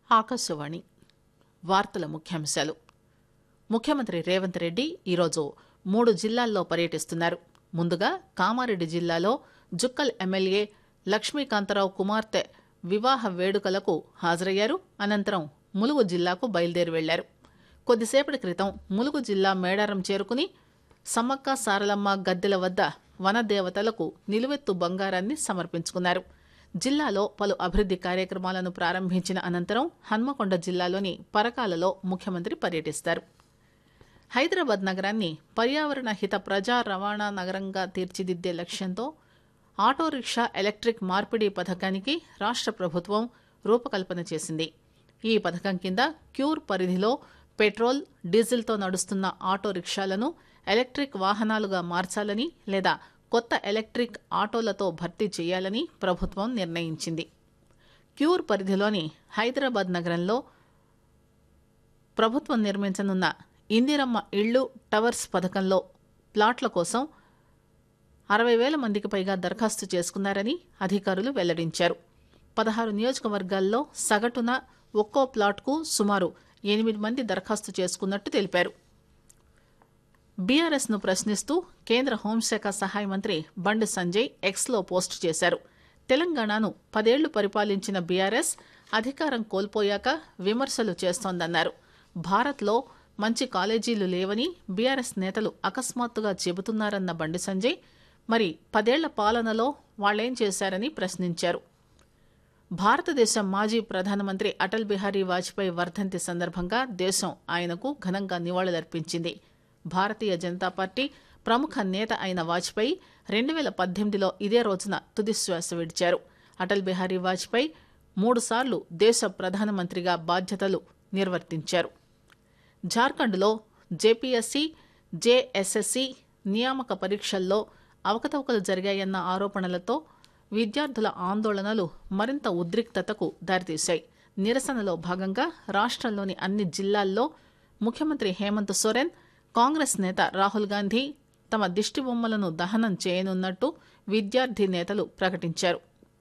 ఆకాశవాణి వార్తల ముఖ్యాంశాలు ముఖ్యమంత్రి రేవంత్ రెడ్డి ఈరోజు మూడు జిల్లాల్లో పర్యటిస్తున్నారు ముందుగా కామారెడ్డి జిల్లాలో జుక్కల్ ఎమ్మెల్యే లక్ష్మీకాంతరావు కుమార్తె వివాహ వేడుకలకు హాజరయ్యారు అనంతరం ములుగు జిల్లాకు బయలుదేరి వెళ్లారు కొద్దిసేపటి క్రితం ములుగు జిల్లా మేడారం చేరుకుని సమ్మక్క సారలమ్మ గద్దెల వద్ద వనదేవతలకు నిలువెత్తు బంగారాన్ని సమర్పించుకున్నారు జిల్లాలో పలు అభివృద్ది కార్యక్రమాలను ప్రారంభించిన అనంతరం హన్మకొండ జిల్లాలోని పరకాలలో ముఖ్యమంత్రి పర్యటిస్తారు హైదరాబాద్ నగరాన్ని పర్యావరణ హిత ప్రజా రవాణా నగరంగా తీర్చిదిద్దే లక్ష్యంతో ఆటో రిక్షా ఎలక్ట్రిక్ మార్పిడి పథకానికి రాష్ట్ర ప్రభుత్వం రూపకల్పన చేసింది ఈ పథకం కింద క్యూర్ పరిధిలో పెట్రోల్ డీజిల్తో నడుస్తున్న ఆటో రిక్షాలను ఎలక్ట్రిక్ వాహనాలుగా మార్చాలని లేదా కొత్త ఎలక్ట్రిక్ ఆటోలతో భర్తీ చేయాలని ప్రభుత్వం నిర్ణయించింది క్యూర్ పరిధిలోని హైదరాబాద్ నగరంలో ప్రభుత్వం నిర్మించనున్న ఇందిరమ్మ ఇళ్లు టవర్స్ పథకంలో ప్లాట్ల కోసం అరవై వేల మందికి పైగా దరఖాస్తు చేసుకున్నారని అధికారులు వెల్లడించారు పదహారు నియోజకవర్గాల్లో సగటున ఒక్కో ప్లాట్కు సుమారు ఎనిమిది మంది దరఖాస్తు చేసుకున్నట్టు తెలిపారు బీఆర్ఎస్ ను ప్రశ్నిస్తూ కేంద్ర హోంశాఖ సహాయ మంత్రి బండి సంజయ్ ఎక్స్లో పోస్టు చేశారు తెలంగాణను పదేళ్లు పరిపాలించిన బీఆర్ఎస్ అధికారం కోల్పోయాక విమర్శలు చేస్తోందన్నారు భారత్లో మంచి కాలేజీలు లేవని బీఆర్ఎస్ నేతలు అకస్మాత్తుగా చెబుతున్నారన్న బండి సంజయ్ మరి పదేళ్ల పాలనలో వాళ్లేం చేశారని ప్రశ్నించారు భారతదేశ మాజీ ప్రధానమంత్రి అటల్ బిహారీ వాజ్పేయి వర్ధంతి సందర్భంగా దేశం ఆయనకు ఘనంగా నివాళులర్పించింది భారతీయ జనతా పార్టీ ప్రముఖ నేత అయిన వాజ్పేయి రెండు వేల పద్దెనిమిదిలో ఇదే రోజున తుదిశ్వాస విడిచారు అటల్ బిహారీ వాజ్పేయి మూడుసార్లు దేశ ప్రధానమంత్రిగా బాధ్యతలు నిర్వర్తించారు జార్ఖండ్లో జేపీఎస్సీ జేఎస్ఎస్సీ నియామక పరీక్షల్లో అవకతవకలు జరిగాయన్న ఆరోపణలతో విద్యార్థుల ఆందోళనలు మరింత ఉద్రిక్తతకు దారితీశాయి నిరసనలో భాగంగా రాష్ట్రంలోని అన్ని జిల్లాల్లో ముఖ్యమంత్రి హేమంత్ సోరెన్ కాంగ్రెస్ నేత రాహుల్ గాంధీ తమ దిష్టిబొమ్మలను దహనం చేయనున్నట్టు విద్యార్థి నేతలు ప్రకటించారు